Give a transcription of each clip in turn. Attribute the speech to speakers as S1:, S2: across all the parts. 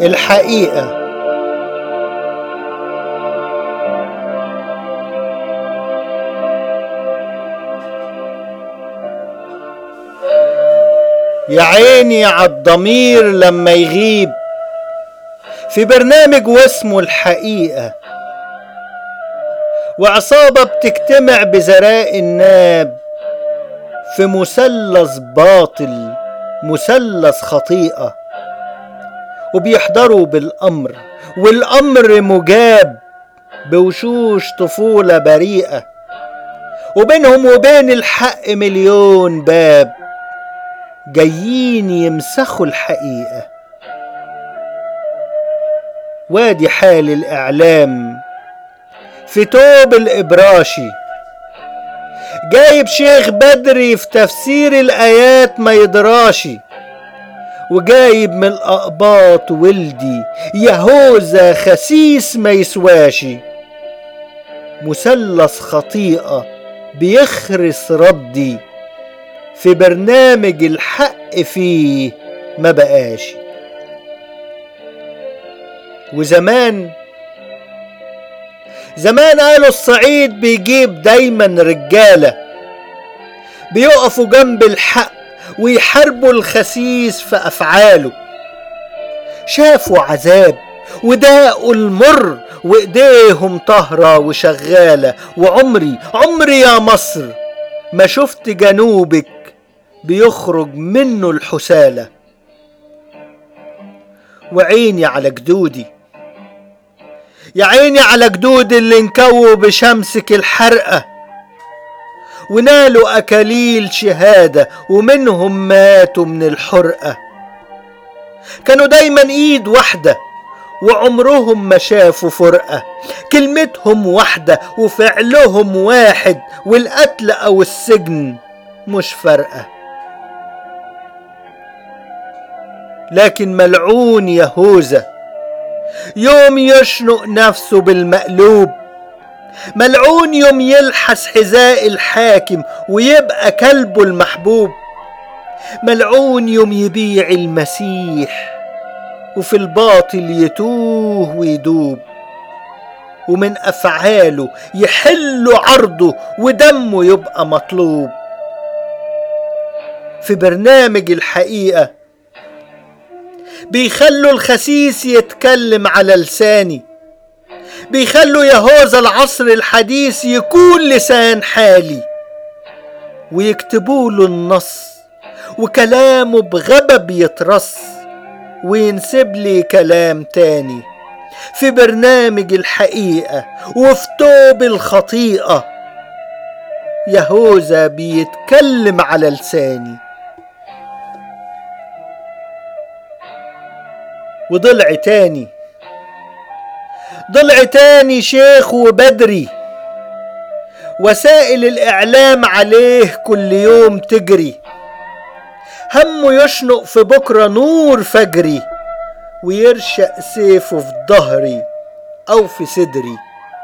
S1: الحقيقة يا عيني عالضمير لما يغيب في برنامج واسمه الحقيقة وعصابة بتجتمع بزراء الناب في مثلث باطل مثلث خطيئة وبيحضروا بالأمر والأمر مجاب بوشوش طفولة بريئة وبينهم وبين الحق مليون باب جايين يمسخوا الحقيقة وادي حال الإعلام في توب الإبراشي جايب شيخ بدري في تفسير الآيات ما يدراشي وجايب من الأقباط ولدي يهوذا خسيس ما يسواشي مثلث خطيئة بيخرس ردي في برنامج الحق فيه ما بقاش وزمان زمان قالوا الصعيد بيجيب دايما رجاله بيقفوا جنب الحق ويحاربوا الخسيس في افعاله شافوا عذاب وداقوا المر وايديهم طهرة وشغالة وعمري عمري يا مصر ما شفت جنوبك بيخرج منه الحسالة وعيني على جدودي يا عيني على جدود اللي انكووا بشمسك الحرقة ونالوا أكاليل شهادة ومنهم ماتوا من الحرقة كانوا دايما ايد واحدة وعمرهم ما شافوا فرقة كلمتهم واحدة وفعلهم واحد والقتل أو السجن مش فارقة لكن ملعون يهوذا يوم يشنق نفسه بالمقلوب ملعون يوم يلحس حذاء الحاكم ويبقى كلبه المحبوب ملعون يوم يبيع المسيح وفي الباطل يتوه ويدوب ومن أفعاله يحل عرضه ودمه يبقى مطلوب في برنامج الحقيقة بيخلوا الخسيس يتكلم على لساني بيخلوا يهوذا العصر الحديث يكون لسان حالي ويكتبوا له النص وكلامه بغبب يترص وينسب لي كلام تاني في برنامج الحقيقة وفي توب الخطيئة يهوذا بيتكلم على لساني وضلع تاني ضلع تاني شيخ وبدري وسائل الإعلام عليه كل يوم تجري همه يشنق في بكرة نور فجري ويرشق سيفه في ظهري أو في صدري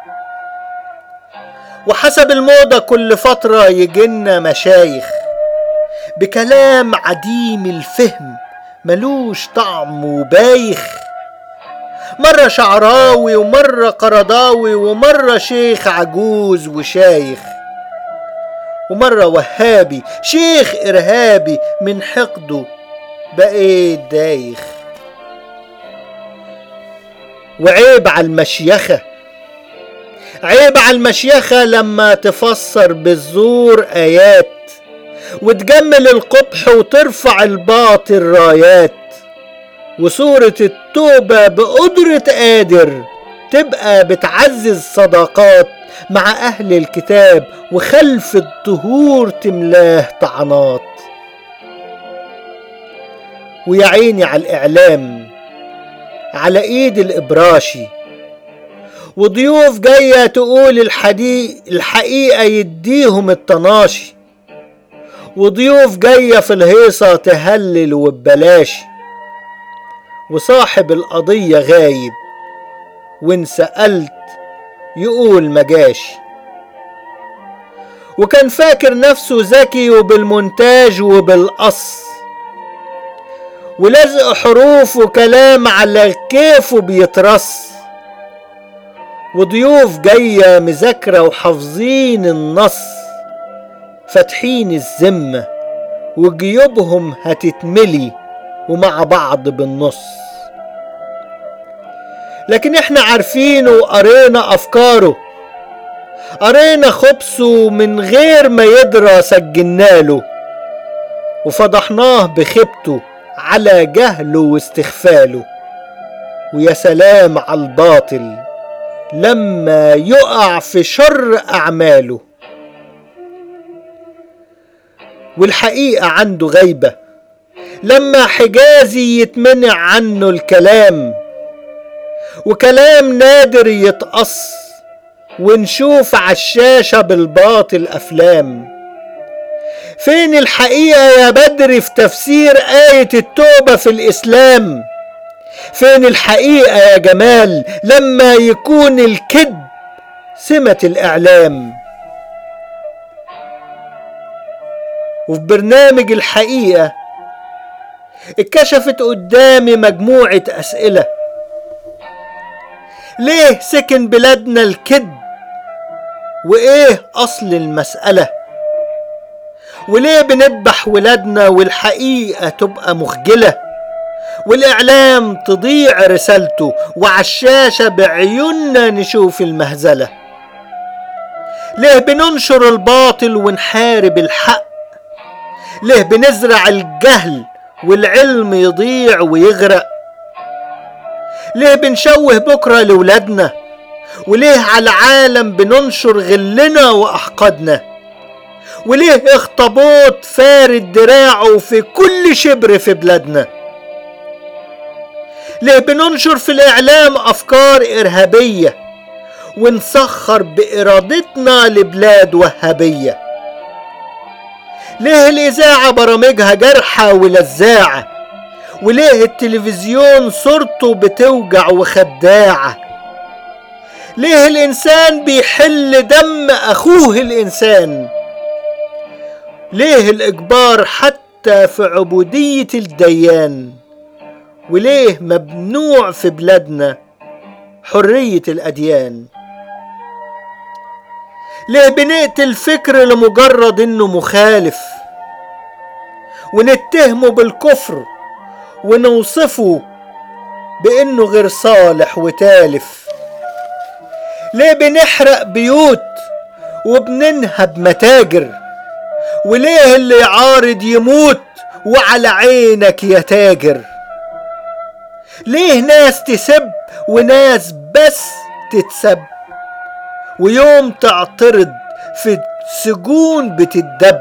S1: وحسب الموضة كل فترة يجينا مشايخ بكلام عديم الفهم ملوش طعم وبايخ مرة شعراوي ومرة قرضاوي ومرة شيخ عجوز وشايخ ومرة وهابي شيخ إرهابي من حقده بقيت دايخ وعيب على المشيخة عيب على المشيخة لما تفسر بالزور آيات وتجمل القبح وترفع الباطل رايات وصورة التوبة بقدرة قادر تبقى بتعزز صداقات مع أهل الكتاب وخلف الطهور تملاه طعنات ويا عيني على الإعلام على إيد الإبراشي وضيوف جاية تقول الحدي... الحقيقة يديهم الطناشي وضيوف جاية في الهيصة تهلل وببلاش وصاحب القضية غايب وان سألت يقول مجاش وكان فاكر نفسه ذكي وبالمونتاج وبالقص ولزق حروف وكلام على كيفه بيترص وضيوف جاية مذاكرة وحافظين النص فاتحين الذمة وجيوبهم هتتملي ومع بعض بالنص لكن احنا عارفينه وقرينا افكاره قرينا خبثه من غير ما يدرى سجلناله وفضحناه بخيبته على جهله واستخفاله ويا سلام على الباطل لما يقع في شر اعماله والحقيقه عنده غيبه لما حجازي يتمنع عنه الكلام وكلام نادر يتقص ونشوف عالشاشة بالباطل أفلام فين الحقيقة يا بدر في تفسير آية التوبة في الإسلام فين الحقيقة يا جمال لما يكون الكذب سمة الإعلام وفي برنامج الحقيقة اتكشفت قدامي مجموعة أسئلة ليه سكن بلادنا الكذب وايه اصل المسألة وليه بنذبح ولادنا والحقيقة تبقى مخجلة والإعلام تضيع رسالته وعالشاشة بعيوننا نشوف المهزلة ليه بننشر الباطل ونحارب الحق ليه بنزرع الجهل والعلم يضيع ويغرق ليه بنشوه بكرة لولادنا وليه على العالم بننشر غلنا وأحقادنا وليه اخطبوط فارد دراعه في كل شبر في بلادنا ليه بننشر في الإعلام أفكار إرهابية ونسخر بإرادتنا لبلاد وهابية ليه الإذاعة برامجها جرحة ولزاعة وليه التلفزيون صورته بتوجع وخداعة ليه الإنسان بيحل دم أخوه الإنسان ليه الإجبار حتى في عبودية الديان وليه ممنوع في بلادنا حرية الأديان ليه بنقتل فكر لمجرد انه مخالف ونتهمه بالكفر ونوصفه بانه غير صالح وتالف ليه بنحرق بيوت وبننهب متاجر وليه اللي يعارض يموت وعلى عينك يا تاجر ليه ناس تسب وناس بس تتسب ويوم تعترض في السجون بتدب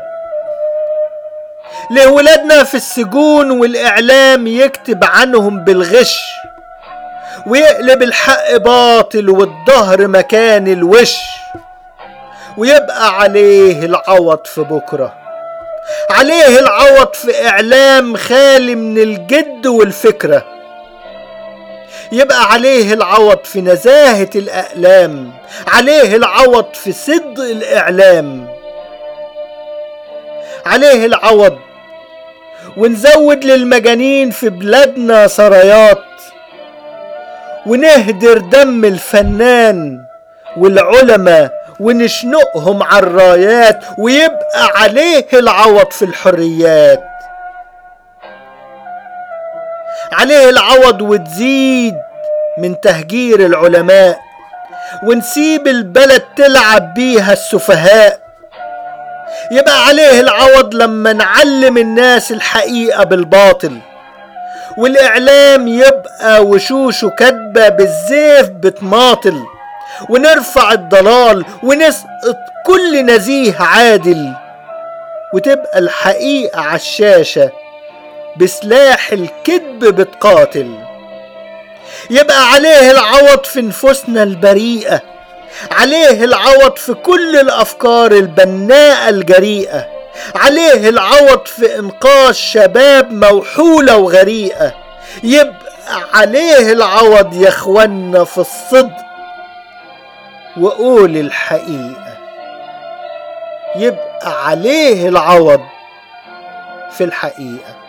S1: ليه ولادنا في السجون والإعلام يكتب عنهم بالغش ويقلب الحق باطل والظهر مكان الوش ويبقى عليه العوض في بكرة عليه العوض في إعلام خالي من الجد والفكرة يبقى عليه العوض في نزاهة الأقلام عليه العوض في صدق الإعلام عليه العوض ونزود للمجانين في بلادنا سرايات ونهدر دم الفنان والعلماء ونشنقهم على الرايات ويبقى عليه العوض في الحريات عليه العوض وتزيد من تهجير العلماء ونسيب البلد تلعب بيها السفهاء يبقى عليه العوض لما نعلم الناس الحقيقة بالباطل والإعلام يبقى وشوشه كدبة بالزيف بتماطل ونرفع الضلال ونسقط كل نزيه عادل وتبقى الحقيقة على الشاشة بسلاح الكذب بتقاتل يبقى عليه العوض في نفوسنا البريئة عليه العوض في كل الأفكار البناءة الجريئة عليه العوض في إنقاذ شباب موحولة وغريقة يبقى عليه العوض يا اخوانا في الصدق وقول الحقيقة يبقى عليه العوض في الحقيقة